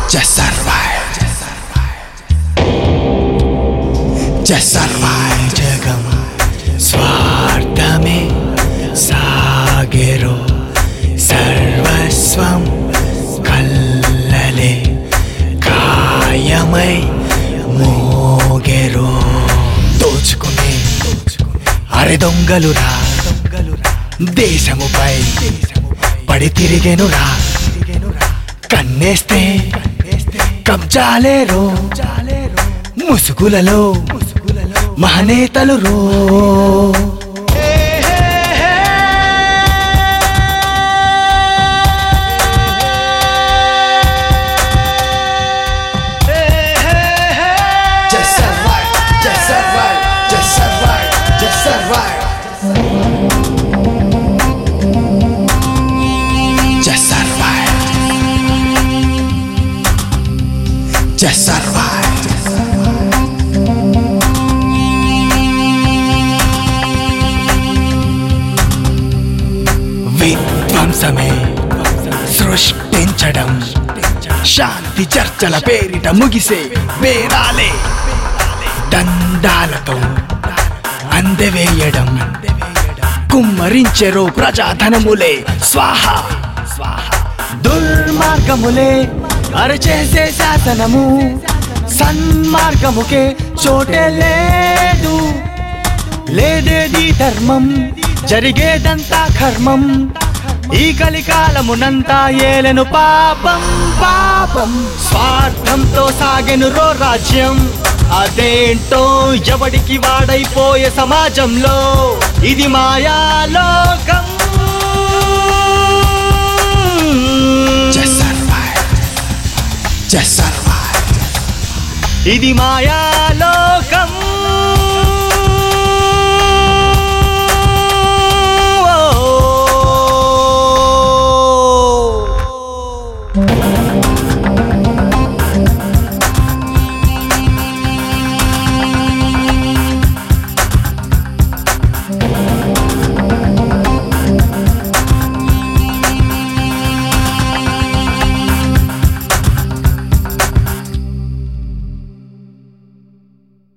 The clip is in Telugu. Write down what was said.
Just survive. Just survive. జగం స్వార్థమే సాగెరో సర్వస్వం కల్లలే కాయమై మోగెరో దోచుకునే అరె దొంగలురా దేశముపై పడి తిరిగెనురా కన్నేస్తే కబ్జాలేరో ముసుగులలో మహనేతలు రో Just survive, just survive, just survive, just survive. Just survive. Just survive. విధ్వంసమే సృష్టించడం శాంతి చర్చల పేరిట ముగిసే వేరాలే దండాలతో అందవేయడం కుమ్మరించెరో ప్రజాధనములే స్వాహ దుర్మార్గములే అరచేసే శాసనము సన్మార్గముకే చోటే లేదు లేదేది ధర్మం జరిగేదంతా కర్మం ఈ కలికాలమునంతా ఏలెను పాపం పాపం స్వార్థంతో సాగెను రో రాజ్యం అదేంటో ఎవడికి వాడైపోయే సమాజంలో ఇది Mayalokam Just survive. Just survive. ఇది మాయాలోకం